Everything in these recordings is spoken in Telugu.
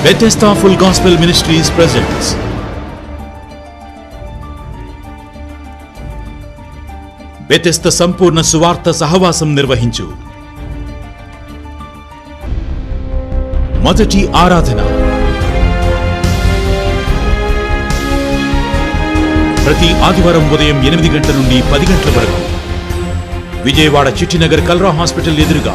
Bethesda Full Gospel Ministries presents Bethesda సంపూర్ణ సువార్త సహవాసం నిర్వహించు మొదటి ఆరాధన ప్రతి ఆదివారం ఉదయం ఎనిమిది గంటల నుండి పది గంటల వరకు విజయవాడ చిట్టినగర్ కల్రా హాస్పిటల్ ఎదురుగా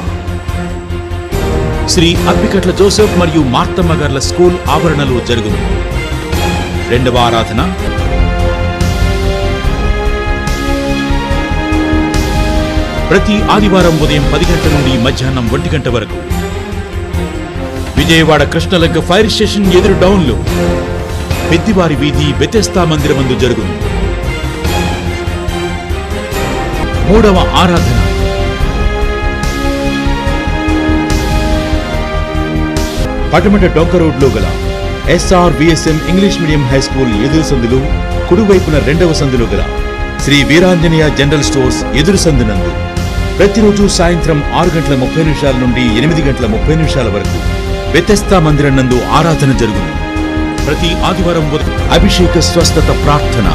శ్రీ అప్పికట్ల జోసెఫ్ మరియు మార్తమ్మ గార్ల స్కూల్ ఆవరణలో జరుగును రెండవ ఆరాధన ప్రతి ఆదివారం ఉదయం పది గంటల నుండి మధ్యాహ్నం ఒంటి గంట వరకు విజయవాడ కృష్ణలంక ఫైర్ స్టేషన్ ఎదురు డౌన్లో పెద్దివారి వీధి బెతెస్తా మందిరమందు జరుగును మూడవ ఆరాధన పటమట డొంక రోడ్లో గల S R V S M English medium high school ఎదురు సందులు కుడివైపున రెండవ సందులో గల శ్రీ వీరాంజనేయ జనరల్ స్టోర్స్ ఎదురు సందునందు ప్రతిరోజు సాయంత్రం ఆరు గంటల ముప్పై నిమిషాల నుండి ఎనిమిది గంటల ముప్పై నిమిషాల వరకు వ్యతస్థా మందిరం నందు ఆరాధన జరుగును ప్రతి ఆదివారం ఉదయం అభిషేక స్వస్థత ప్రార్థన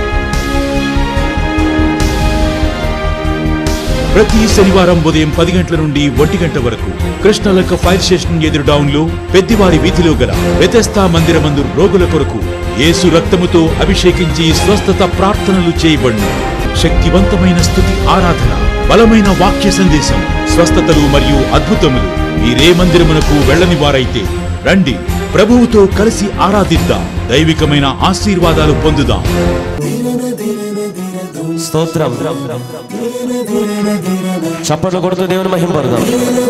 ప్రతి శనివారం ఉదయం పది గంటల నుండి ఒంటి గంట వరకు కృష్ణలక్క ఫైర్ స్టేషన్ ఎదురు డౌన్లో పెద్దివారి వీధిలో గల వ్యతస్థా మందిరమందు రోగుల కొరకు యేసు రక్తముతో అభిషేకించి స్వస్థత ప్రార్థనలు చేయబడును శక్తివంతమైన స్థుతి ఆరాధన బలమైన వాక్య సందేశం స్వస్థతలు మరియు అద్భుతములు మీరే మందిరమునకు వెళ్ళని వారైతే రండి ప్రభువుతో కలిసి ఆరాధిద్దాం దైవికమైన ఆశీర్వాదాలు పొందుదాం స్తోత్రం చప్పట్లు కొడుతూ దేవుని మహింపడదాం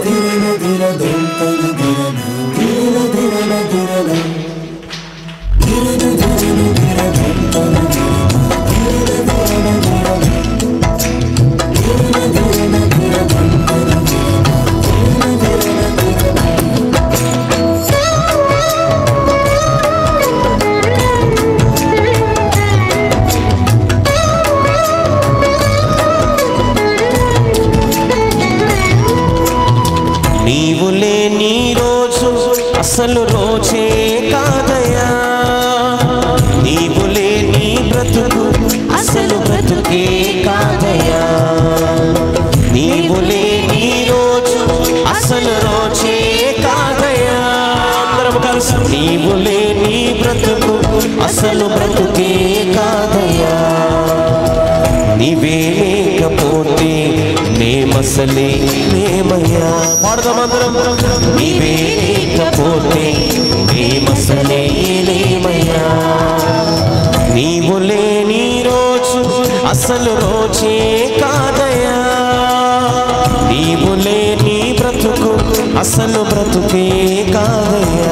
నీవు లేని రోజు అసలు రోజే కాదయా నీవు లేని బ్రతుకు అసలు బ్రతుకే కాదయా నీవు లేని రోజు అసలు రోజే కాదయా అందరం కలిసి నీవు లేని బ్రతుకు అసలు బ్రతుకే కాదయా నీవే లేకపోతే మేమసలే మేమయ్యా పాడదామందరం నీవే లేకపోతే మేమసలే లేమయ్యా నీవు లేని రోజు అసలు రోజే కాదయా నీవు లేని బ్రతుకు అసలు బ్రతుకే కాదయ్యా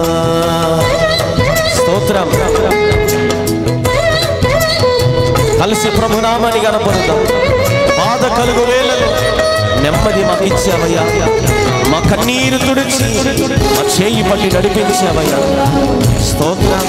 స్తోత్రం కలిసి ప్రభునామాన్ని కనపడతాం బాధ కలుగు వేళలో నెమ్మది మాకు ఇచ్చావయ్యా మా కన్నీరు తుడిచి మా చేయి పట్టి నడిపించావయ్యా స్తోత్రం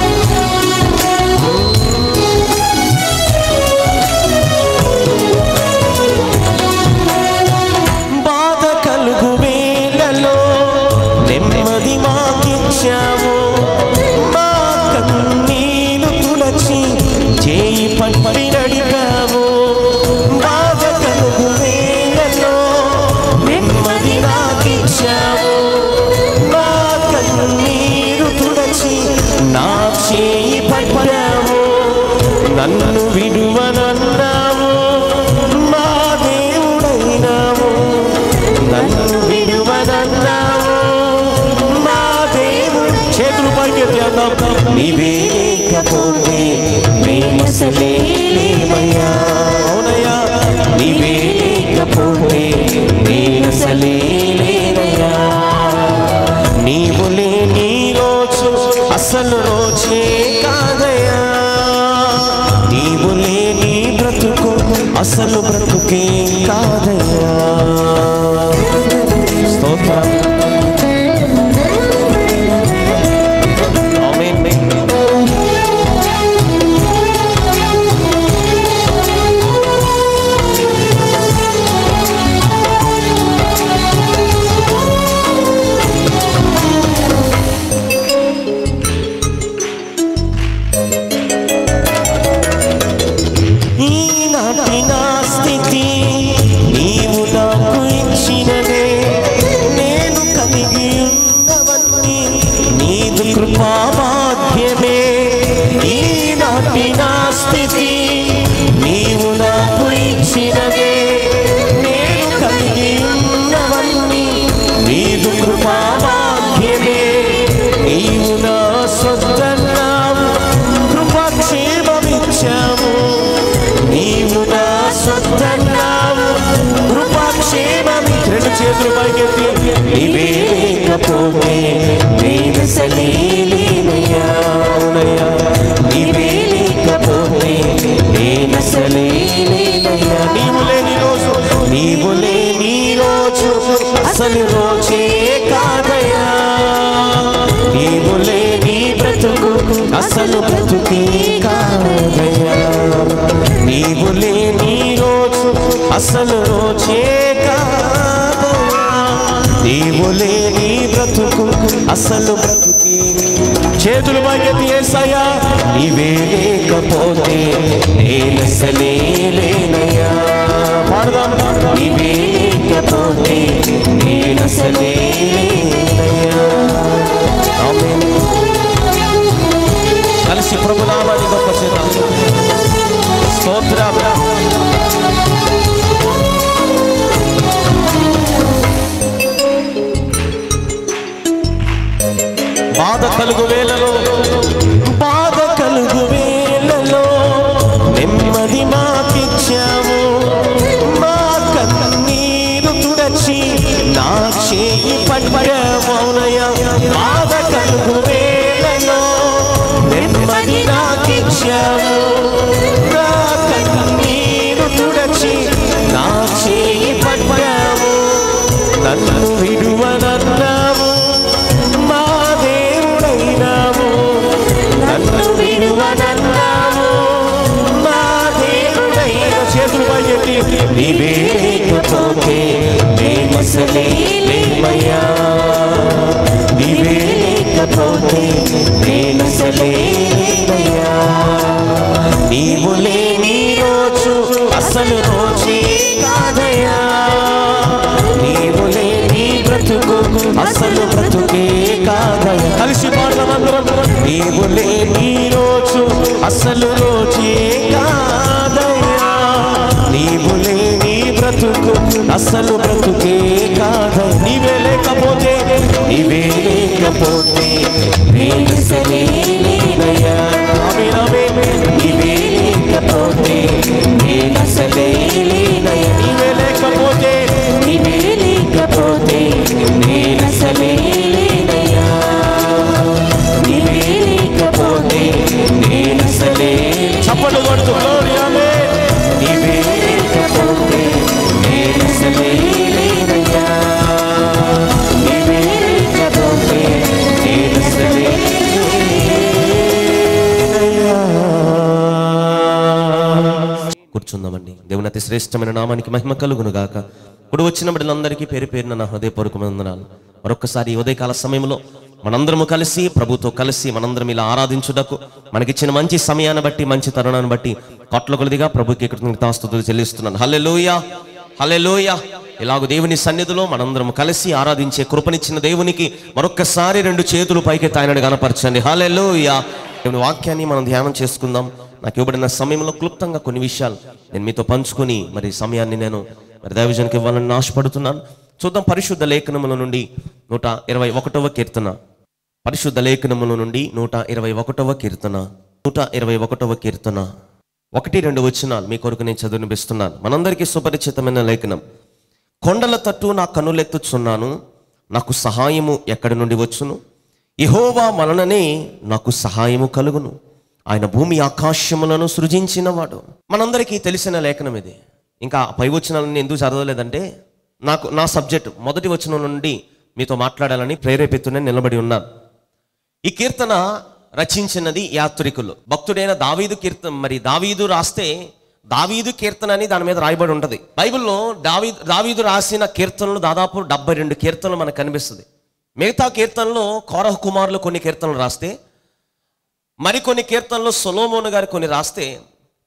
బాధ కలుగు వేళలో నెమ్మది మాకిచ్చావు మా కన్నీరు తుడచి చేయి పట్టి నడిపావు బాధ కలుగు వేళలో నెమ్మది నాకిచ్చావు మా కన్నీరు తుడచి నా చేయి పట్టావు నన్ను విడువనన్నావు మా దేవుడైనావు నన్ను విడువనన్నావు మా దేవుడు చేతులు పైకి చేద్దాం నీవే లేకపోతే మేమసలే లేమయ్యా అవునయ్యా నీవే లేకపోతే నేనసలే లేనయ్యా నీవు లేని రోజు అసలు రోజే కాదయ్యా నీవు లేని బ్రతుకు అసలు బ్రతుకే కాదయ్యా స్తోత్రం ఆమేన్. నాటి నా స్థితి నీవు నాకు ఇచ్చినదే నేను కలిగి ఉన్నవన్నీ నీదు కృపా భాగ్యమే ఈనాటి నా స్థితి నీవు నాకు ఇచ్చినదే నేను కలిగి ఉన్నవన్నీ నీదు కృపా భాగ్యమే నీవు నా సొంతన్నావు కృపాక్షేమమిచ్చావు నీవు నా సొంతన్నావు కృపాక్షేమమి రెండు చేతులు పైకెత్తి నీవే లేకపోతే నేను సలీలీనయ్యా అవునయ్యా. నీవే లేకపోతే నేను సలీలీనయ్యా నీవు లేని రోజు నీవు లేని రోజు అసలు రోజే కాదయ్యా నీవు లేని బ్రతుకు అసలు బ్రతుకే కాదయ్యా నీవు లేని రోజు అసలు రోజే కాదయ్యా నీవు లేని బ్రతుకు అసలు బ్రతుకే చేతులు బాధ్యత ఏసయ్యా నీవే లేకపోతే నేనసలే లేనయ్యా పాడదాం నీవే లేకపోతే నేనసలే లేనయ్యా ఆమేన్. కలిసి ప్రభునామాన్ని గొప్ప చేద్దాం స్తోత్రం బాధ కలుగు వేలలో బాధ కలుగు వేలలో నెమ్మది మాకిచ్చావు మా కన్నీరు తుడచి నా చేయి పడ్డమౌనయ బాధ కలుగు వేలలో నెమ్మది నాకిచ్చావు నా కన్నీరు తుడచి నా చేయి పడ్డావు నన్ను విడువనన్నావు మా దేవుడైనావు నన్ను విడువనన్నావు మా దేవుడైన చేతులు పైకెత్తి నీవే లేకపోతే మేమసలే లేమయ్యా నీవే లేకపోతే నేనసలే లేమయ్యా నీవు లేని రోజు అసలు రోజే కాదయ్యా నీవు లేని బ్రతుకు అసలు బ్రతుకే కాదయ్యా కలిసి పాడదామందరం నీవు లేని రోజు అసలు రోజే కాదయ్యా నీవు లేని బ్రతుకు అసలు బ్రతుకే కాదయ్యా నీవే లేకపోతే నీవే లేకపోతే నేను సరే లేనయ్యా ఆమేన్, ఆమేన్. నీవే లేకపోతే నేను అసలే లేనయ్యా నీవే లేకపోతే నీవే లేకపోతే నేను అసలే లేనయ్యా నీవే లేకపోతే నేను అసలే చప్పట్లు కొడుతూ glory, ఆమేన్. నీవే లేకపోతే నేను అసలే లేనయ్యా నీవే లేకపోతే నేను అసలే కూర్చుందామండి దేవుని అతి శ్రేష్టమైన నామానికి మహిమ కలుగును గాక ఇప్పుడు వచ్చిన బిడ్డలందరికీ పేరు పేరున నా హృదయపూర్వక వందనాలు మరొకసారి ఈ ఉదయకాల సమయంలో మనందరము కలిసి ప్రభుతో కలిసి మనందరం ఇలా ఆరాధించుటకు మనకిచ్చిన మంచి సమయాన్ని బట్టి మంచి తరుణాన్ని బట్టి కొట్ల కొలిదిగా ప్రభుకి కృతజ్ఞతాస్తుతులు చెల్లిస్తున్నాను హల్లెలూయా హల్లెలూయా ఇలాగ దేవుని సన్నిధిలో మనందరం కలిసి ఆరాధించే కృపనిచ్చిన దేవునికి మరొక్కసారి రెండు చేతులు పైకి తాయనని కనపరచండి హల్లెలూయా దేవుని వాక్యాన్ని మనం ధ్యానం చేసుకుందాం నాకు ఇవ్వబడిన సమయంలో క్లుప్తంగా కొన్ని విషయాలు నేను మీతో పంచుకొని మరి సమయాన్ని నేను మరి దైవజనికి ఇవ్వాలని ఆశపడుతున్నాను చూద్దాం పరిశుద్ధ లేఖనముల నుండి నూట ఇరవై ఒకటవ కీర్తన పరిశుద్ధ లేఖనముల నుండి నూట ఇరవై ఒకటవ కీర్తన నూట ఇరవై ఒకటవ కీర్తన ఒకటి రెండు వచనాలు మీ కొరకు నేను చదివినిపిస్తున్నాను మనందరికీ సుపరిచితమైన లేఖనం కొండల తట్టు నా కన్నులెత్తుచున్నాను నాకు సహాయము ఎక్కడి నుండి వచ్చును ఇహోవా వలననే నాకు సహాయము కలుగును ఆయన భూమి ఆకాశములను సృజించినవాడు మనందరికీ తెలిసిన లేఖనం ఇది ఇంకా పై వచనాలను ఎందుకు చదవలేదంటే నాకు నా సబ్జెక్ట్ మొదటి వచనం నుండి మీతో మాట్లాడాలని ప్రేరేపితూనే నిలబడి ఉన్నాను ఈ కీర్తన రచించినది యాత్రికులు భక్తుడైన దావీదు కీర్తన మరి దావీదు రాస్తే దావీదు కీర్తన అని దాని మీద రాయబడి ఉంటుంది బైబిల్లో దావీ దావీదు రాసిన కీర్తనలు దాదాపు డెబ్బై రెండు కీర్తనలు మనకు కనిపిస్తుంది మిగతా కీర్తనలో కౌరవ కుమారులు కొన్ని కీర్తనలు రాస్తే మరికొన్ని కీర్తనలు సొలోమోను గారు కొన్ని రాస్తే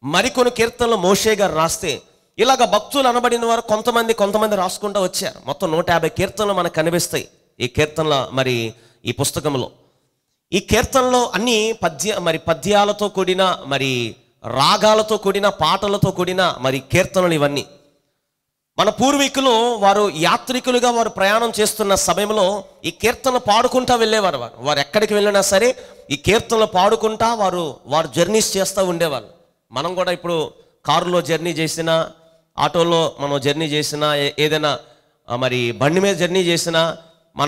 మరికొన్ని కీర్తనలు మోషే గారు రాస్తే ఇలాగ భక్తులు అనబడిన వారు కొంతమంది కొంతమంది రాసుకుంటూ వచ్చారు మొత్తం నూట యాభై కీర్తనలు మనకు కనిపిస్తాయి ఈ కీర్తనల మరి ఈ పుస్తకంలో ఈ కీర్తనలో అన్ని పద్య మరి పద్యాలతో కూడిన మరి రాగాలతో కూడిన పాటలతో కూడిన మరి కీర్తనలు ఇవన్నీ మన పూర్వీకులు వారు యాత్రికులుగా వారు ప్రయాణం చేస్తున్న సమయంలో ఈ కీర్తనలు పాడుకుంటా వెళ్ళేవారు వారు వారు ఎక్కడికి వెళ్ళినా సరే ఈ కీర్తనలు పాడుకుంటా వారు వారు జర్నీస్ చేస్తూ ఉండేవారు మనం కూడా ఇప్పుడు కారులో జర్నీ చేసినా ఆటోలో మనం జర్నీ చేసినా ఏ- ఏదైనా ఆ, మరి బండి మీద జర్నీ చేసినా మన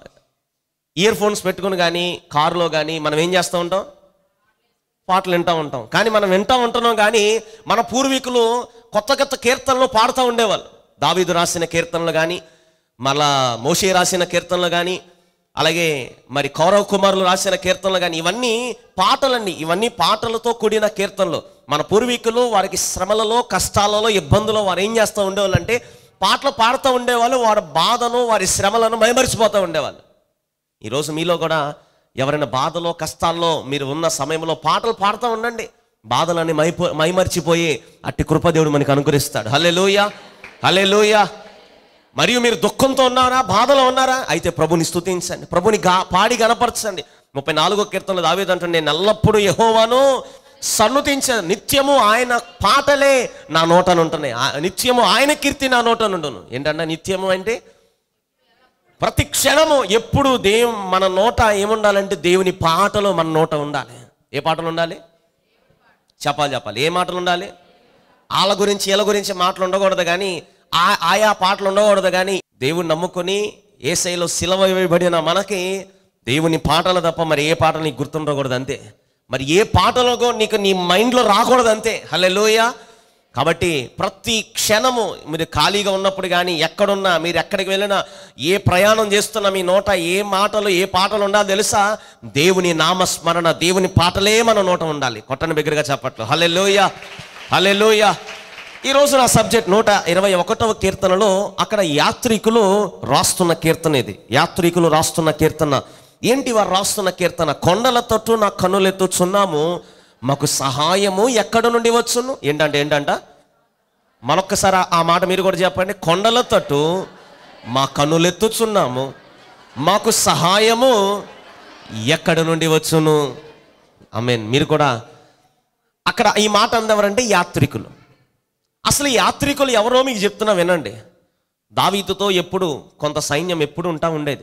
ఇయర్ ఫోన్స్ పెట్టుకుని కానీ కారులో కానీ మనం ఏం చేస్తూ ఉంటాం పాటలు వింటూ ఉంటాం కానీ మనం వింటూ ఉంటున్నాం కానీ మన పూర్వీకులు కొత్త కొత్త కీర్తనలు పాడుతూ ఉండేవాళ్ళు దావీదు రాసిన కీర్తనలు కానీ మళ్ళా మోషే రాసిన కీర్తనలు కానీ అలాగే మరి కౌరవ కుమారులు రాసిన కీర్తనలు కానీ ఇవన్నీ పాటలండి ఇవన్నీ పాటలతో కూడిన కీర్తనలు మన పూర్వీకులు వారికి శ్రమలలో కష్టాలలో ఇబ్బందులు వారు ఏం చేస్తూ ఉండేవాళ్ళు అంటే పాటలు పాడుతూ ఉండేవాళ్ళు వారి బాధను వారి శ్రమలను మైమరిచిపోతూ ఉండేవాళ్ళు ఈరోజు మీలో కూడా ఎవరైనా బాధలో కష్టాల్లో మీరు ఉన్న సమయంలో పాటలు పాడుతూ ఉండండి బాధలని మైపో మైమర్చిపోయి అట్టి కృపదేవుడు మనకి అనుగ్రహిస్తాడు హలే లోయ హలే లోయ మరియు మీరు దుఃఖంతో ఉన్నారా బాధలో ఉన్నారా అయితే ప్రభుని స్తుతించండి ప్రభుని గా పాడి గనపరచండి ముప్పై నాలుగో కీర్తనలు దావేదంటే నేను ఎల్లప్పుడూ యహోవాను సన్నుతించాను నిత్యము ఆయన పాటలే నా నోటను ఉంటున్నాయి ఆ- నిత్యము ఆయన కీర్తి నా నోటనుండును ఏంటంటే నిత్యము అంటే ప్రతి క్షణము ఎప్పుడు దేవు మన నోట ఏముండాలంటే దేవుని పాటలు మన నోట ఉండాలి ఏ పాటలు ఉండాలి చెప్పాలి చెప్పాలి ఏ మాటలు ఉండాలి వాళ్ళ గురించి వీళ్ళ గురించి మాటలు ఉండకూడదు కానీ ఆ ఆయా పాటలు ఉండకూడదు కానీ దేవుని నమ్ముకొని ఏ శైలో సిలవ వేయబడిన మనకి దేవుని పాటలు తప్ప మరి ఏ పాటలు నీకు గుర్తుండకూడదు అంతే మరి ఏ పాటలో నీకు నీ మైండ్లో రాకూడదు అంతే హలే కాబట్టి ప్రతి క్షణము మీరు ఖాళీగా ఉన్నప్పుడు కానీ ఎక్కడున్నా మీరు ఎక్కడికి వెళ్ళినా ఏ ప్రయాణం చేస్తున్నా మీ నోట ఏ మాటలు ఏ పాటలు ఉండాలో తెలుసా దేవుని నామస్మరణ దేవుని పాటలే మన నోట ఉండాలి కొట్టని బిగ్గరగా చెప్పట్లు హలే లోయ హలే లోయ ఈరోజు నా సబ్జెక్ట్ నూట ఇరవై ఒకటవ కీర్తనలో అక్కడ యాత్రికులు రాస్తున్న కీర్తన ఇది యాత్రికులు రాస్తున్న కీర్తన ఏంటి వారు రాస్తున్న కీర్తన కొండల తట్టు నా కన్నులెత్తుచున్నాము మాకు సహాయము ఎక్కడ నుండి వచ్చును ఏంటంటే ఏంటంట మరొక్కసారి ఆ- ఆ మాట మీరు కూడా చెప్పండి కొండల తట్టు మా కన్నులెత్తుచున్నాము మాకు సహాయము ఎక్కడ నుండి వచ్చును ఐ మీన్ మీరు కూడా అక్కడ ఈ మాట అందెవరంటే యాత్రికులు అసలు ఈ యాత్రికులు ఎవరో మీకు చెప్తున్నా వినండి దావీదుతో ఎప్పుడు కొంత సైన్యం ఎప్పుడు ఉంటా ఉండేది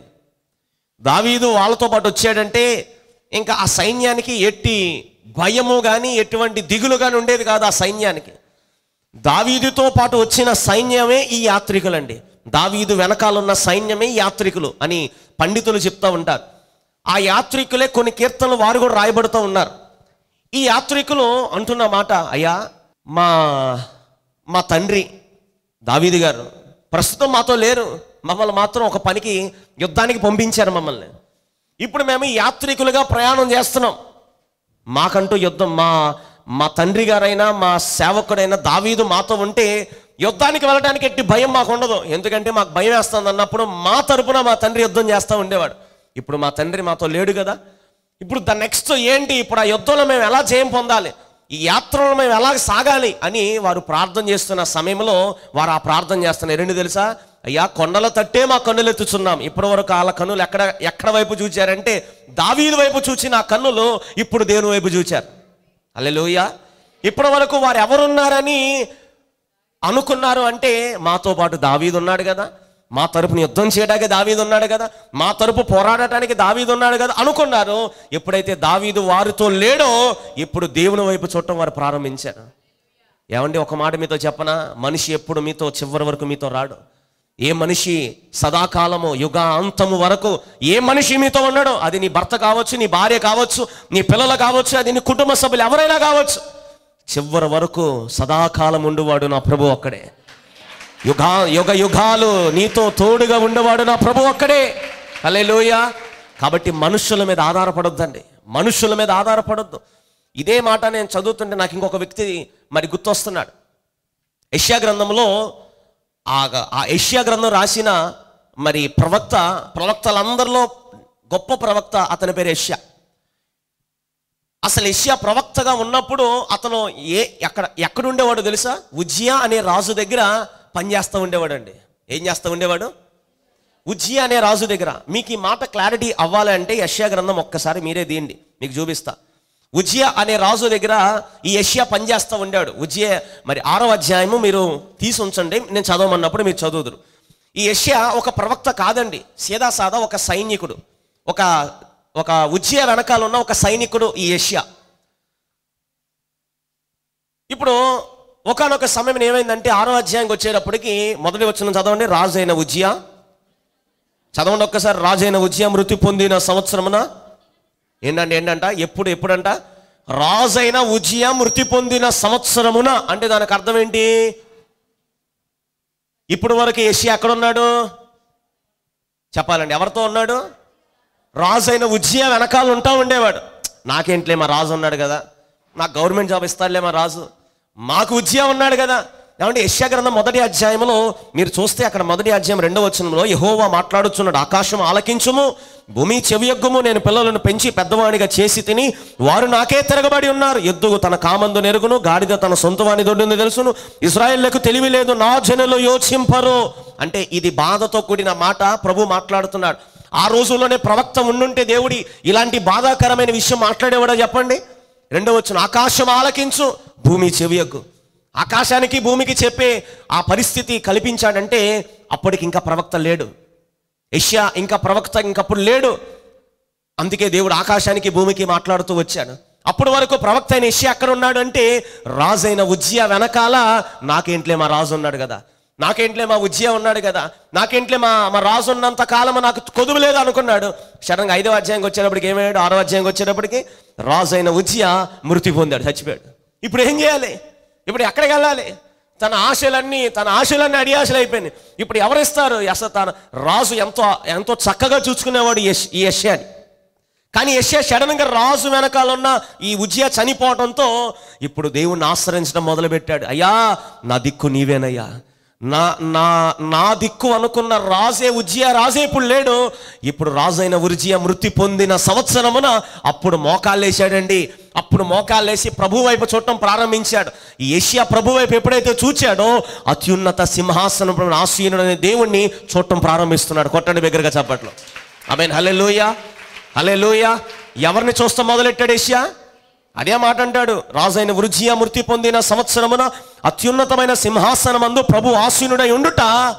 దావీదు వాళ్ళతో పాటు వచ్చాడంటే ఇంకా ఆ సైన్యానికి ఎట్టి భయము కానీ ఎటువంటి దిగులు కానీ ఉండేది కాదు ఆ సైన్యానికి దావీదుతో పాటు వచ్చిన సైన్యమే ఈ యాత్రికులండి దావీదు వెనకాలన్న సైన్యమే ఈ యాత్రికులు అని పండితులు చెప్తా ఉంటారు ఆ యాత్రికులే కొన్ని కీర్తనలు వారు కూడా రాయబడుతూ ఉన్నారు ఈ యాత్రికులు అంటున్న మాట అయ్యా మా మా తండ్రి దావీదు గారు ప్రస్తుతం మాతో లేరు మమ్మల్ని మాత్రం ఒక పనికి యుద్ధానికి పంపించారు మమ్మల్ని ఇప్పుడు మేము ఈ యాత్రికులుగా ప్రయాణం చేస్తున్నాం మాకంటూ యుద్ధం మా మా తండ్రి గారైనా మా సేవకుడైనా దావీదు మాతో ఉంటే యుద్ధానికి వెళ్ళడానికి ఎట్టి భయం మాకు ఉండదు ఎందుకంటే మాకు భయం వేస్తుంది అన్నప్పుడు మా తరపున మా తండ్రి యుద్ధం చేస్తూ ఉండేవాడు ఇప్పుడు మా తండ్రి మాతో లేడు కదా ఇప్పుడు ద నెక్స్ట్ ఏంటి ఇప్పుడు ఆ యుద్ధంలో మేము ఎలా జయం పొందాలి ఈ యాత్రలో మేము ఎలా సాగాలి అని వారు ప్రార్థన చేస్తున్న సమయంలో వారు ఆ ప్రార్థన చేస్తున్నారు రెండు తెలుసా అయ్యా కొండల తట్టే మా కన్నులు ఎత్తుచున్నాం ఇప్పటి వరకు వాళ్ళ కన్నులు ఎక్కడ ఎక్కడ వైపు చూచారంటే దావీదు వైపు చూచిన ఆ కన్నులు ఇప్పుడు దేవుని వైపు చూచారు అల్లెలుయ ఇప్పటి వరకు వారు ఎవరున్నారని అనుకున్నారు అంటే మాతో పాటు దావీదు ఉన్నాడు కదా మా తరపున యుద్ధం చేయడానికి దావీదు ఉన్నాడు కదా మా తరపు పోరాడటానికి దావీదు ఉన్నాడు కదా అనుకున్నారు ఎప్పుడైతే దావీదు వారితో లేడో ఇప్పుడు దేవుని వైపు చూడటం వారు ప్రారంభించారు ఏమండి ఒక మాట మీతో చెప్పనా మనిషి ఎప్పుడు మీతో చివరి వరకు మీతో రాడు ఏ మనిషి సదాకాలము యుగ అంతము వరకు ఏ మనిషి మీతో ఉన్నాడో అది నీ భర్త కావచ్చు నీ భార్య కావచ్చు నీ పిల్లలు కావచ్చు అది నీ కుటుంబ సభ్యులు ఎవరైనా కావచ్చు చివరి వరకు సదాకాలం ఉండువాడు నా ప్రభు ఒక్కడే యుగా యుగ యుగాలు నీతో తోడుగా ఉండేవాడు నా ప్రభు ఒక్కడే హల్లెలూయ కాబట్టి మనుషుల మీద ఆధారపడొద్దండి మనుషుల మీద ఆధారపడొద్దు ఇదే మాట నేను చదువుతుంటే నాకు ఇంకొక వ్యక్తి మరి గుర్తొస్తున్నాడు యష్యా గ్రంథంలో ఆ ఆ యష్యా గ్రంథం రాసిన మరి ప్రవక్త ప్రవక్తలందరిలో గొప్ప ప్రవక్త అతని పేరు యష్యా అసలు యెషయా ప్రవక్తగా ఉన్నప్పుడు అతను ఏ ఎక్కడ ఎక్కడ ఉండేవాడు తెలుసా ఉజ్జియా అనే రాజు దగ్గర పనిచేస్తూ ఉండేవాడు అండి ఏం చేస్తూ ఉండేవాడు ఉజ్జియా అనే రాజు దగ్గర మీకు ఈ మాట క్లారిటీ అవ్వాలంటే యష్యా గ్రంథం ఒక్కసారి మీరే తీయండి మీకు చూపిస్తా ఉజ్జియా అనే రాజు దగ్గర ఈ యష్యా పనిచేస్తూ ఉండాడు ఉజ్జియా మరి ఆరో అధ్యాయము మీరు తీసి ఉంచండి నేను చదవమన్నప్పుడు మీరు చదువుదురు ఈ యష్యా ఒక ప్రవక్త కాదండి సీదా సాదా ఒక సైనికుడు ఒక ఒక ఉజ్జియా వెనకాల ఉన్న ఒక సైనికుడు ఈ యష్యా ఇప్పుడు ఒకనొక సమయం ఏమైందంటే ఆరో అధ్యాయంకి వచ్చేటప్పటికి మొదటి వచ్చిన చదవండి రాజు అయిన ఉజ్జియా చదవండి ఒక్కసారి రాజైన ఉజ్జయ మృతి పొందిన సంవత్సరమున ఏంటంటే ఏంటంట ఎప్పుడు ఎప్పుడంట రాజైన ఉజ్జయ మృతి పొందిన సంవత్సరమున అంటే దానికి అర్థం ఏంటి ఇప్పుడు వరకు ఏషియా ఎక్కడ ఉన్నాడు చెప్పాలండి ఎవరితో ఉన్నాడు రాజైన ఉజ్జయ వెనకాల ఉంటా ఉండేవాడు నాకేంట్లే మా రాజు ఉన్నాడు కదా నాకు గవర్నమెంట్ జాబ్ ఇస్తాడులే మా రాజు మాకు ఉజ్జయ ఉన్నాడు కదా ఏమంటే యశ్యా గ్రంథం మొదటి అధ్యాయంలో మీరు చూస్తే అక్కడ మొదటి అధ్యాయం రెండో వచనంలో యహోవా మాట్లాడుచున్నాడు ఆకాశం ఆలకించుము భూమి చెవియొగ్గుము నేను పిల్లలను పెంచి పెద్దవాడిగా చేసి తిని వారు నాకే తిరగబడి ఉన్నారు ఎద్దుగు తన కామందు నెరుగును గాడిద తన సొంతవాని దొడ్డుంది తెలుసును ఇస్రాయేళ్లకు తెలివి లేదు నా జనులు యోచింపరు అంటే ఇది బాధతో కూడిన మాట ప్రభు మాట్లాడుతున్నాడు ఆ రోజుల్లోనే ప్రవక్త ఉండుంటే దేవుడి ఇలాంటి బాధాకరమైన విషయం మాట్లాడేవాడో చెప్పండి రెండో వచ్చిన ఆకాశం ఆలకించు భూమి చెవియకు ఆకాశానికి భూమికి చెప్పే ఆ పరిస్థితి కల్పించాడంటే అప్పటికి ఇంకా ప్రవక్త లేడు యష్యా ఇంకా ప్రవక్త ఇంకప్పుడు లేడు అందుకే దేవుడు ఆకాశానికి భూమికి మాట్లాడుతూ వచ్చాడు అప్పటి వరకు ప్రవక్త అయిన యష్యా ఎక్కడ ఉన్నాడు అంటే రాజైన ఉజ్జియా వెనకాల నాకేంట్లే మా రాజు ఉన్నాడు కదా నాకేంట్లే మా ఉజ్జియా ఉన్నాడు కదా నాకేంట్లే మా మా రాజు ఉన్నంత కాలం నాకు కొదువు లేదు అనుకున్నాడు సడన్గా ఐదవ అధ్యాయంకి వచ్చేటప్పటికి ఏమయ్యాడు ఆరో అధ్యాయంకి వచ్చేటప్పటికి రాజైన ఉజ్జియా మృతి పొందాడు చచ్చిపోయాడు ఇప్పుడు ఏం చేయాలి ఇప్పుడు ఎక్కడికి వెళ్ళాలి తన ఆశలన్నీ తన ఆశలన్నీ అడియాశలు అయిపోయినాయి ఇప్పుడు ఎవరిస్తారు అసలు తన రాజు ఎంతో ఎంతో చక్కగా చూసుకునేవాడు ఈ యష్- ఈ యష్యాని కానీ యష్యా సడన్గా రాజు వెనకాల ఉన్న ఈ ఉజ్జయ చనిపోవడంతో ఇప్పుడు దేవుణ్ణి ఆశ్రయించడం మొదలుపెట్టాడు అయ్యా నా దిక్కు నీవేనయ్యా నా నా నా దిక్కు అనుకున్న రాజే ఉజ్జయ రాజే ఇప్పుడు లేడు ఇప్పుడు రాజైన ఉజ్జయ మృతి పొందిన సంవత్సరమున అప్పుడు మోకాళ్ళేసాడండి అప్పుడు మోకాళ్ళేసి ప్రభు వైపు చూడటం ప్రారంభించాడు ఈ ఏషియా ప్రభు వైపు ఎప్పుడైతే చూచాడో అత్యున్నత సింహాసనం ఆసీనుడనే దేవుణ్ణి చూడటం ప్రారంభిస్తున్నాడు కొట్టండి దగ్గరగా చెప్పట్లో ఆమె హలే హలే ఎవరిని చూస్తా మొదలెట్టాడు ఏషియా అదే మాట అంటాడు రాజైన వృజ్జియ మృతి పొందిన సంవత్సరమున అత్యున్నతమైన సింహాసనమందు ప్రభు ఆసీనుడై ఉండుట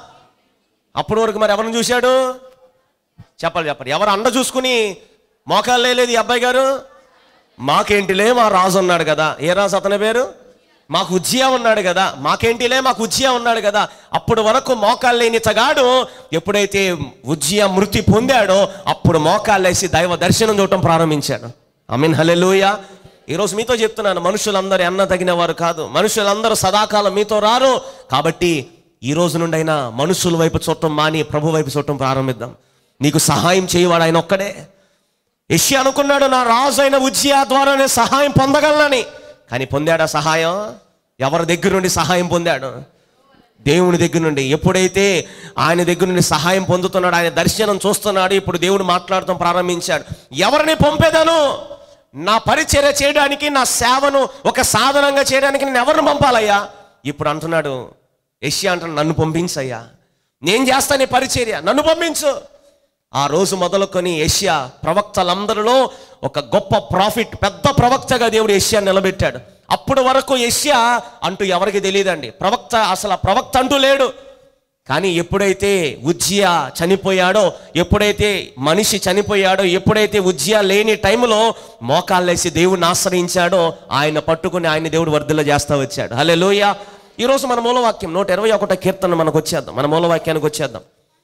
అప్పటి వరకు మరి ఎవరిని చూశాడు చెప్పాలి చెప్పాలి ఎవరు అండ చూసుకుని మోకాలు లేదు ఈ అబ్బాయి గారు మాకేంటిలే మా రాజు ఉన్నాడు కదా ఏ రాజు అతని పేరు మాకు ఉజ్జియా ఉన్నాడు కదా మాకేంటిలే మాకు ఉజ్జియా ఉన్నాడు కదా అప్పుడు వరకు మోకాలు లేని తగాడు ఎప్పుడైతే ఉజ్జియా మృతి పొందాడో అప్పుడు మోకాళ్ళేసి దైవ దర్శనం చూడటం ప్రారంభించాడు అమీన్ హలెలూయ ఈరోజు మీతో చెప్తున్నాను మనుషులందరూ ఎన్న తగిన వారు కాదు మనుషులందరూ సదాకాలం మీతో రారు కాబట్టి ఈ రోజు నుండైనా మనుషుల వైపు చూడటం మాని ప్రభు వైపు చూడటం ప్రారంభిద్దాం నీకు సహాయం చేయవాడు ఆయన ఒక్కడే యష్యా అనుకున్నాడు నా రాజు అయిన ఉజ్జియా ద్వారా నేను సహాయం పొందగలనని కానీ పొందాడా సహాయం ఎవరి దగ్గర నుండి సహాయం పొందాడు దేవుని దగ్గర నుండి ఎప్పుడైతే ఆయన దగ్గర నుండి సహాయం పొందుతున్నాడు ఆయన దర్శనం చూస్తున్నాడు ఇప్పుడు దేవుడు మాట్లాడటం ప్రారంభించాడు ఎవరిని పంపేదాను నా పరిచర్య చేయడానికి నా సేవను ఒక సాధనంగా చేయడానికి నేను ఎవరిని పంపాలయ్యా ఇప్పుడు అంటున్నాడు యష్యా అంటున్నాడు నన్ను పంపించయ్యా నేను చేస్తాను ఈ పరిచర్య నన్ను పంపించు ఆ రోజు మొదలుకొని ఏషియా ప్రవక్తలందరిలో ఒక గొప్ప ప్రాఫిట్ పెద్ద ప్రవక్తగా దేవుడు ఏషియా నిలబెట్టాడు అప్పటి వరకు ఏషియా అంటూ ఎవరికి తెలియదండి ప్రవక్త అసలు ఆ ప్రవక్త అంటూ లేడు కానీ ఎప్పుడైతే ఉజ్జియా చనిపోయాడో ఎప్పుడైతే మనిషి చనిపోయాడో ఎప్పుడైతే ఉజ్జియా లేని టైంలో మోకాళ్ళేసి దేవుడిని ఆశ్రయించాడో ఆయన పట్టుకుని ఆయన దేవుడు వర్ధల చేస్తా వచ్చాడు హలే లోయ ఈరోజు మన మూలవాక్యం నూట ఇరవై ఒకటో కీర్తన మనకు వచ్చేద్దాం మన మూలవాక్యానికి వచ్చేద్దాం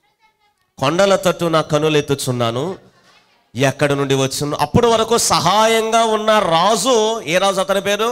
కొండల తట్టు నా కనులు ఎత్తుచున్నాను ఎక్కడి నుండి వచ్చును అప్పటి వరకు సహాయంగా ఉన్న రాజు ఏ రాజు అతని పేరు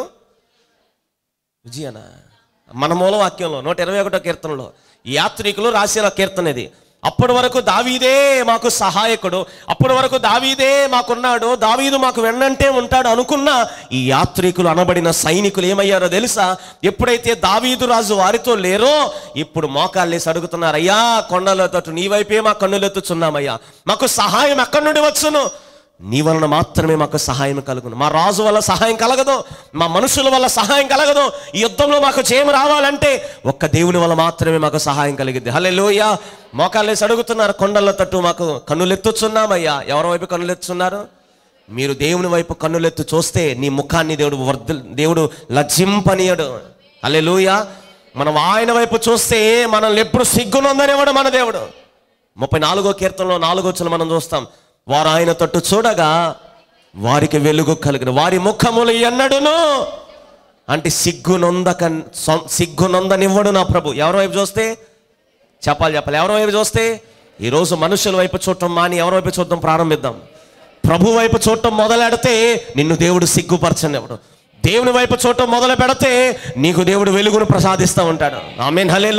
విజయనా మన మూలవాక్యంలో నూట ఇరవై ఒకటో కీర్తనలో యాత్రికులు రాసిన కీర్తన ఇది అప్పటి వరకు దావీదే మాకు సహాయకుడు అప్పటి వరకు దావీదే మాకున్నాడు దావీదు మాకు వెన్నంటే ఉంటాడు అనుకున్న ఈ యాత్రికులు అనబడిన సైనికులు ఏమయ్యారో తెలుసా ఎప్పుడైతే దావీదు రాజు వారితో లేరో ఇప్పుడు మోకాళ్ళేసి అడుగుతున్నారు అయ్యా కొండల తట్టు నీ వైపే మా కన్నులెత్తుచున్నామయ్యా మాకు సహాయం ఎక్కడి నుండి వచ్చును నీ వలన మాత్రమే మాకు సహాయం కలుగును మా రాజు వల్ల సహాయం కలగదు మా మనుషుల వల్ల సహాయం కలగదు ఈ యుద్ధంలో మాకు జయం రావాలంటే ఒక్క దేవుని వల్ల మాత్రమే మాకు సహాయం కలిగింది హలే లోయ మోకాళ్ళేసి అడుగుతున్నారు కొండల తట్టు మాకు కన్నులెత్తుచున్నామయ్యా ఎవరి వైపు కన్నులెత్తున్నారు మీరు దేవుని వైపు కన్నులెత్తు చూస్తే నీ ముఖాన్ని దేవుడు వర్ధ దేవుడు లజ్జింపనీయడు అలే మనం ఆయన వైపు చూస్తే మనల్ని ఎప్పుడు సిగ్గునందనివ్వడు మన దేవుడు ముప్పై నాలుగో కీర్తనలో నాలుగో వచ్చిన మనం చూస్తాం వారు ఆయన తట్టు చూడగా వారికి వెలుగు కలిగిన వారి ముఖములు ఎన్నడును అంటే సిగ్గు నొందక సొం- సిగ్గు నొందనివ్వడు నా ప్రభు ఎవరి వైపు చూస్తే చెప్పాలి చెప్పాలి ఎవరి వైపు చూస్తే ఈరోజు మనుషుల వైపు చూడటం మాని ఎవరి వైపు చూడటం ప్రారంభిద్దాం ప్రభు వైపు చూడటం మొదలెడితే నిన్ను దేవుడు సిగ్గుపరచనివ్వడు దేవుని వైపు చూడటం మొదలు పెడితే నీకు దేవుడు వెలుగును ప్రసాదిస్తూ ఉంటాడు ఆమెన్ హలే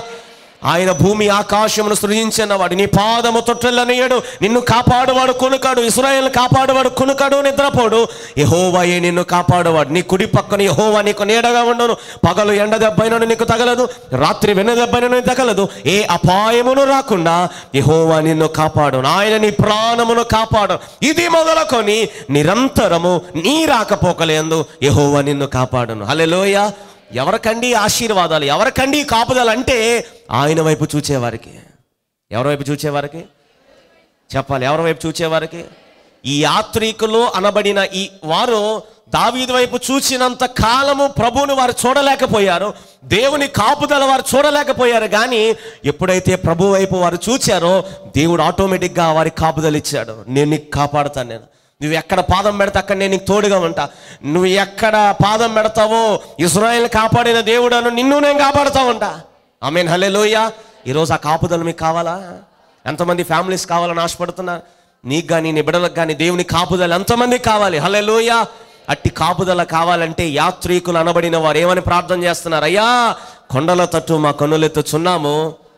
ఆయన భూమి ఆకాశమును సృజించిన వాడు నీ పాదము తొట్టెలనియడు నిన్ను కాపాడువాడు కొనుకాడు ఇస్రాయేల్ కాపాడువాడు కొనుకాడు నిద్రపోడు యహోవాయే నిన్ను కాపాడువాడు నీ కుడి పక్కన యహోవా నీకు నీడగా ఉండను పగలు ఎండ దెబ్బైనను నీకు తగలదు రాత్రి వెన్న దెబ్బైనను నీకు తగలదు ఏ అపాయమును రాకుండా యహోవా నిన్ను కాపాడు ఆయన నీ ప్రాణమును కాపాడు ఇది మొదలుకొని నిరంతరము నీ రాకపోకలేందు యహోవా నిన్ను కాపాడును హల్లెలూయ ఎవరికండి ఆశీర్వాదాలు ఎవరికండి కాపుదలు అంటే ఆయన వైపు చూచేవారికి ఎవరి వైపు చూచేవారికి చెప్పాలి ఎవరి వైపు చూచేవారికి ఈ యాత్రికులు అనబడిన ఈ వారు దావీదు వైపు చూసినంత కాలము ప్రభువుని వారు చూడలేకపోయారు దేవుని కాపుదల వారు చూడలేకపోయారు కానీ ఎప్పుడైతే ప్రభు వైపు వారు చూచారో దేవుడు ఆటోమేటిక్గా వారికి కాపుదలు ఇచ్చాడు నేను నీకు కాపాడుతాను నేను నువ్వు ఎక్కడ పాదం పెడతా అక్కడ నేను నీకు తోడుగా ఉంటా నువ్వు ఎక్కడ పాదం పెడతావో ఇజ్రాయెల్ కాపాడిన దేవుడను నిన్ను నేను కాపాడుతూ ఉంటా ఆమెన్ హలే లోయ ఈరోజు ఆ కాపుదల మీకు కావాలా ఎంతమంది ఫ్యామిలీస్ కావాలని ఆశపడుతున్నా నీకు కానీ నీ బిడ్డలకు కానీ దేవుని కాపుదల ఎంతమందికి కావాలి హలే లోయ అట్టి కాపుదల కావాలంటే యాత్రికులు అనబడిన వారు ఏమని ప్రార్థన చేస్తున్నారు అయ్యా కొండల తట్టు మా కన్నులెత్తుచున్నాము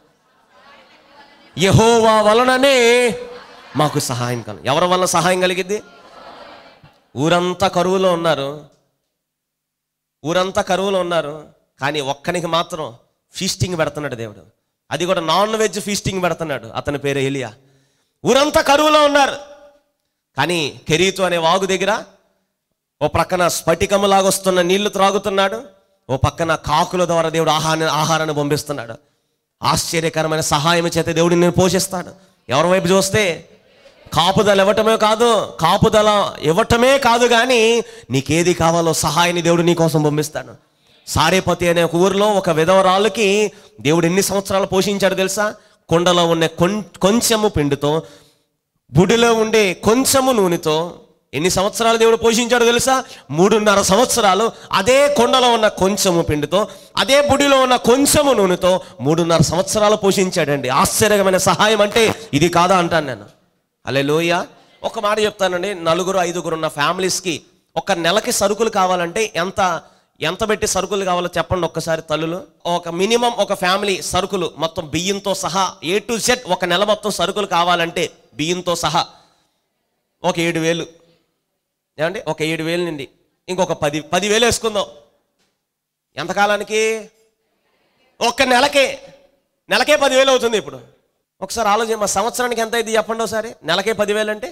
యహోవా వలననే మాకు సహాయం కల ఎవరి వల్ల సహాయం కలిగింది ఊరంతా కరువులో ఉన్నారు ఊరంతా కరువులో ఉన్నారు కానీ ఒక్కనికి మాత్రం ఫీస్టింగ్ పెడుతున్నాడు దేవుడు అది కూడా నాన్ వెజ్ ఫీస్టింగ్ పెడుతున్నాడు అతని పేరు ఎలియా ఊరంతా కరువులో ఉన్నారు కానీ కెరీతు అనే వాగు దగ్గర ఓ ప్రక్కన స్ఫటికములాగా వస్తున్న నీళ్లు త్రాగుతున్నాడు ఓ పక్కన కాకుల ద్వారా దేవుడు ఆహార ఆహారాన్ని పంపిస్తున్నాడు ఆశ్చర్యకరమైన సహాయం చేత దేవుడిని నేను పోషిస్తాడు ఎవరి వైపు చూస్తే కాపుదల ఇవ్వటమే కాదు కాపుదల ఇవ్వటమే కాదు కానీ నీకేది కావాలో సహాయాన్ని దేవుడు నీ కోసం పంపిస్తాడు సారేపతి అనే ఒక ఊరిలో ఒక విధవరాళ్ళకి దేవుడు ఎన్ని సంవత్సరాలు పోషించాడు తెలుసా కొండలో ఉన్న కొం- కొంచెము పిండితో బుడిలో ఉండే కొంచెము నూనెతో ఎన్ని సంవత్సరాలు దేవుడు పోషించాడో తెలుసా మూడున్నర సంవత్సరాలు అదే కొండలో ఉన్న కొంచెము పిండితో అదే బుడిలో ఉన్న కొంచెము నూనెతో మూడున్నర సంవత్సరాలు పోషించాడండి ఆశ్చర్యమైన సహాయం అంటే ఇది కాదా అంటాను నేను అలే లోయ ఒక మాట చెప్తానండి నలుగురు ఐదుగురు ఉన్న ఫ్యామిలీస్కి ఒక నెలకి సరుకులు కావాలంటే ఎంత ఎంత పెట్టి సరుకులు కావాలో చెప్పండి ఒక్కసారి తల్లులు ఒక మినిమం ఒక ఫ్యామిలీ సరుకులు మొత్తం బియ్యంతో సహా ఏ టు జెడ్ ఒక నెల మొత్తం సరుకులు కావాలంటే బియ్యంతో సహా ఒక ఏడు వేలు ఏమండి ఒక ఏడు వేలు నుండి ఇంకొక పది పదివేలు వేసుకుందాం ఎంతకాలానికి ఒక్క నెలకే నెలకే పదివేలు అవుతుంది ఇప్పుడు ఒకసారి ఆలోచన మా సంవత్సరానికి ఎంత అయింది చెప్పండి ఒకసారి నెలకే పదివేలు అంటే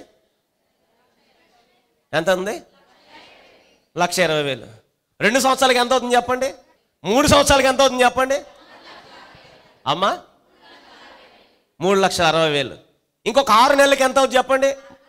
ఎంత ఉంది లక్ష ఇరవై వేలు రెండు సంవత్సరాలకి ఎంత అవుతుంది చెప్పండి మూడు సంవత్సరాలకి ఎంత అవుతుంది చెప్పండి అమ్మా మూడు లక్షల అరవై వేలు ఇంకొక ఆరు నెలలకి ఎంత అవుతుంది చెప్పండి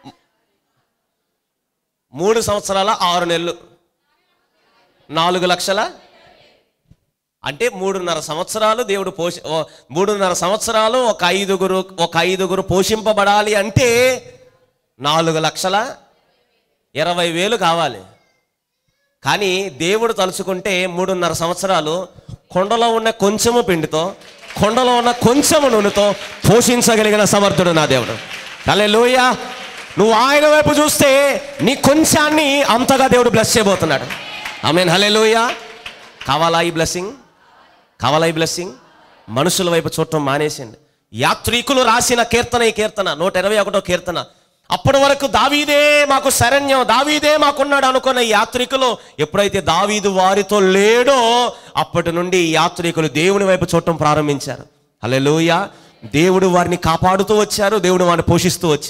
మూడు సంవత్సరాల ఆరు నెలలు నాలుగు లక్షల అంటే మూడున్నర సంవత్సరాలు దేవుడు పోషి ఓ మూడున్నర సంవత్సరాలు ఒక ఐదుగురు ఒక ఐదుగురు పోషింపబడాలి అంటే నాలుగు లక్షల ఇరవై వేలు కావాలి కానీ దేవుడు తలుచుకుంటే మూడున్నర సంవత్సరాలు కొండలో ఉన్న కొంచెము పిండితో కొండలో ఉన్న కొంచెము నూనెతో పోషించగలిగిన సమర్థుడు నా దేవుడు అలే లోయ నువ్వు ఆయన వైపు చూస్తే నీ కొంచాన్ని అంతగా దేవుడు బ్లెస్ చేయబోతున్నాడు ఐ మీన్ హలే లోయ కావాలా ఈ బ్లెస్సింగ్ కావాలా ఈ బ్లెస్సింగ్ మనుషుల వైపు చూడటం మానేసింది యాత్రికులు రాసిన కీర్తన ఈ కీర్తన నూట ఇరవై ఒకటో కీర్తన అప్పటి వరకు దావీదే మాకు శరణ్యం దావీదే మాకున్నాడు అనుకున్న ఈ యాత్రికులు ఎప్పుడైతే దావీదు వారితో లేడో అప్పటి నుండి ఈ యాత్రికులు దేవుని వైపు చూడటం ప్రారంభించారు హల్లెలూయా దేవుడు వారిని కాపాడుతూ వచ్చారు దేవుడు వారిని పోషిస్తూ వచ్చాడు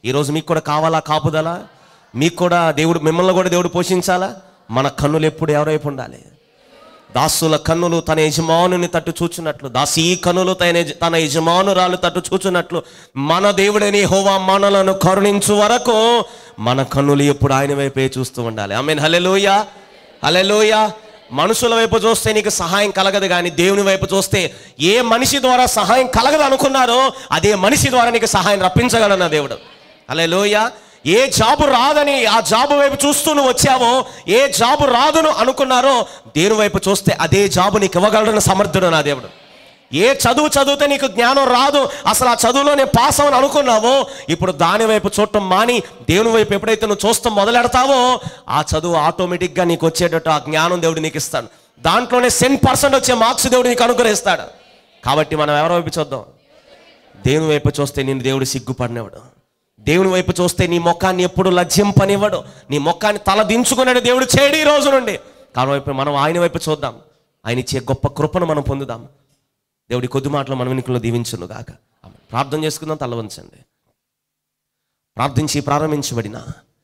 ఈరోజు మీకు కూడా కావాలా కాపుదలా మీకు కూడా దేవుడు మిమ్మల్ని కూడా దేవుడు పోషించాలా మన కన్నులు ఎప్పుడు ఎవరైపు ఉండాలి దాసుల కన్నులు తన యజమానుని తట్టు చూచున్నట్లు దాసి కన్నులు తన యజ- తన యజమానురాలు తట్టు చూచున్నట్లు మన దేవుడని హోవా మనలను కరుణించు వరకు మన కన్నులు ఎప్పుడు ఆయన వైపే చూస్తూ ఉండాలి ఐ మీన్ హలెలోయ హలెలోయ మనుషుల వైపు చూస్తే నీకు సహాయం కలగదు కానీ దేవుని వైపు చూస్తే ఏ మనిషి ద్వారా సహాయం కలగదు అనుకున్నారో అదే మనిషి ద్వారా నీకు సహాయం రప్పించగలన దేవుడు హలెలోయ ఏ జాబు రాదని ఆ జాబు వైపు చూస్తూ నువ్వు వచ్చావో ఏ జాబు రాదును అనుకున్నారో దేని వైపు చూస్తే అదే జాబు నీకు ఇవ్వగలడని సమర్థుడు నా దేవుడు ఏ చదువు చదివితే నీకు జ్ఞానం రాదు అసలు ఆ చదువులో నేను పాస్ అవని అనుకున్నావో ఇప్పుడు దాని వైపు చూడటం మాని దేవుని వైపు ఎప్పుడైతే నువ్వు చూస్తాం మొదలెడతావో ఆ చదువు ఆటోమేటిక్గా నీకు వచ్చేటట్టు ఆ జ్ఞానం దేవుడు నీకు ఇస్తాడు దాంట్లోనే సెన్ పర్సెంట్ వచ్చే మార్క్స్ దేవుడు నీకు అనుగ్రహిస్తాడు కాబట్టి మనం ఎవరి వైపు చూద్దాం దేవుని వైపు చూస్తే నేను దేవుడు సిగ్గుపడినవాడు దేవుని వైపు చూస్తే నీ ముఖాన్ని ఎప్పుడు లజ్జింపనివ్వడు నీ ముఖాన్ని తల దించుకున్నాడు దేవుడు చేయడు ఈ రోజు నుండి కాని వైపు మనం ఆయన వైపు చూద్దాం ఆయన ఇచ్చే గొప్ప కృపను మనం పొందుదాం దేవుడి కొద్ది మాటలు మన వెనుకలో దీవించును గాక ఆమేన్. ప్రార్థన చేసుకుందాం తల వంచండి ప్రార్థించి ప్రారంభించబడిన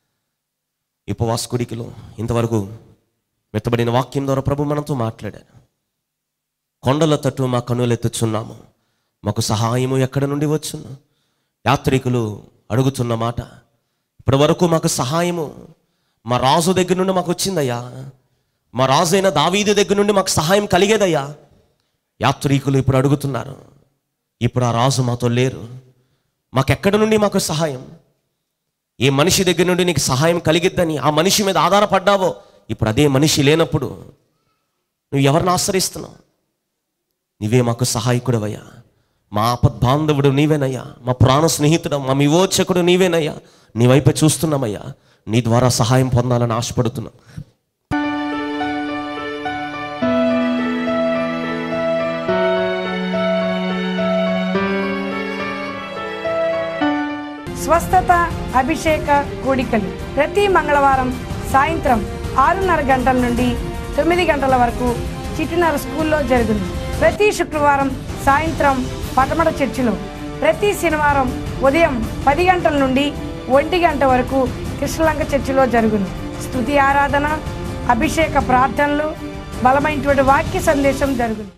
ఈ ఉపవాస కుడికిలో ఇంతవరకు మెత్తబడిన వాక్యం ద్వారా ప్రభు మనతో మాట్లాడారు కొండల తట్టు మా కన్నులెత్తుచున్నాము మాకు సహాయము ఎక్కడ నుండి వచ్చును యాత్రికులు అడుగుతున్న మాట ఇప్పటి వరకు మాకు సహాయము మా రాజు దగ్గర నుండి మాకు వచ్చిందయ్యా మా రాజు అయిన దావీదు దగ్గర నుండి మాకు సహాయం కలిగేదయ్యా యాత్రికులు ఇప్పుడు అడుగుతున్నారు ఇప్పుడు ఆ రాజు మాతో లేరు మాకెక్కడి నుండి మాకు సహాయం ఏ మనిషి దగ్గర నుండి నీకు సహాయం కలిగిద్దని ఆ మనిషి మీద ఆధారపడ్డావో ఇప్పుడు అదే మనిషి లేనప్పుడు నువ్వు ఎవరిని ఆశ్రయిస్తున్నావు నీవే మాకు సహాయకుడవయ్యా మా ఆపద్బాంధవుడు నీవేనయ్యా మా ప్రాణ స్నేహితుడు మా వివోచకుడు నీవేనయ్యా నీ వైపే చూస్తున్నామయ్యా నీ ద్వారా సహాయం పొందాలని ఆశపడుతున్నాం స్వస్థత అభిషేక కూడికలు ప్రతి మంగళవారం సాయంత్రం ఆరున్నర గంటల నుండి తొమ్మిది గంటల వరకు చిటినర స్కూల్లో జరుగును ప్రతి శుక్రవారం సాయంత్రం పటమట చర్చిలో ప్రతి శనివారం ఉదయం పది గంటల నుండి ఒంటి గంట వరకు కృష్ణలంక చర్చిలో జరుగును స్తుతి ఆరాధన అభిషేక ప్రార్థనలు బలమైనటువంటి వాక్య సందేశం జరుగును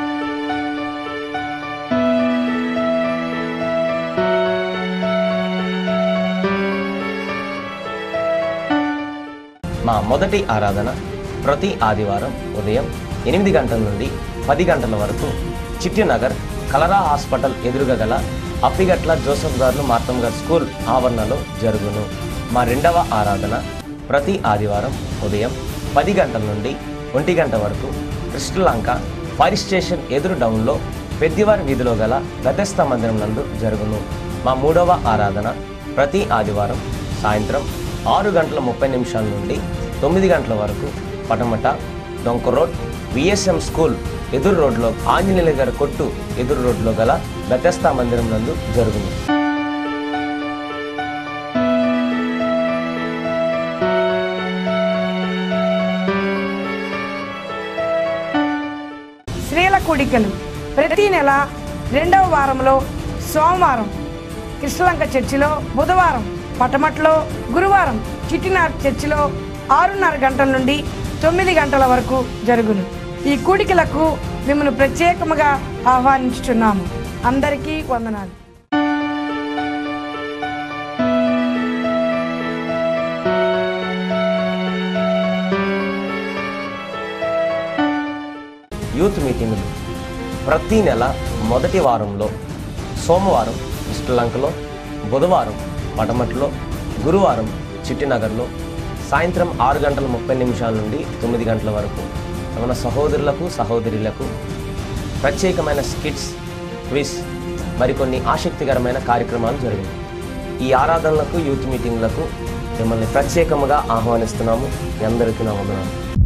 మా మొదటి ఆరాధన ప్రతి ఆదివారం ఉదయం ఎనిమిది గంటల నుండి పది గంటల వరకు చిట్టినగర్ కలరా హాస్పిటల్ ఎదురుగా గల అప్పిగట్ల జోసఫ్ గారు మార్తమ్ గారు స్కూల్ ఆవరణలో జరుగును మా రెండవ ఆరాధన ప్రతి ఆదివారం ఉదయం పది గంటల నుండి ఒంటి గంట వరకు కృష్ణలంక ఫైర్ స్టేషన్ ఎదురు డౌన్లో పెద్దివారి వీధిలో గల గతస్థ మందిరం నందు జరుగును మా మూడవ ఆరాధన ప్రతి ఆదివారం సాయంత్రం ఆరు గంటల ముప్పై నిమిషాల నుండి తొమ్మిది గంటల వరకు పటమట డొంక రోడ్ విఎస్ఎం స్కూల్ ఎదురు రోడ్లో ఆంజనేయుల గారి కొట్టు ఎదురు రోడ్లో గల గతస్థ మందిరం నందు జరుగును స్త్రీల కూడికలు ప్రతి నెల రెండవ వారంలో సోమవారం కృష్ణలంక చర్చిలో బుధవారం పటమట్లో గురువారం చిట్టినార్ చర్చిలో ఆరున్నర గంటల నుండి తొమ్మిది గంటల వరకు జరుగును ఈ కూడికలకు మిమ్మల్ని ప్రత్యేకముగా ఆహ్వానించుచున్నాము అందరికీ వందనాలు యూత్ మీటింగులు ప్రతి నెల మొదటి వారంలో సోమవారం శ్రీలంకలో బుధవారం పటమట్లో గురువారం చిట్టినగర్లో సాయంత్రం ఆరు గంటల ముప్పై నిమిషాల నుండి తొమ్మిది గంటల వరకు మన సహోదరులకు సహోదరులకు ప్రత్యేకమైన స్కిట్స్ క్విజ్ మరికొన్ని ఆసక్తికరమైన కార్యక్రమాలు జరిగాయి ఈ ఆరాధనలకు యూత్ మీటింగ్లకు మిమ్మల్ని ప్రత్యేకముగా ఆహ్వానిస్తున్నాము మీ అందరికీ నా వందనాలు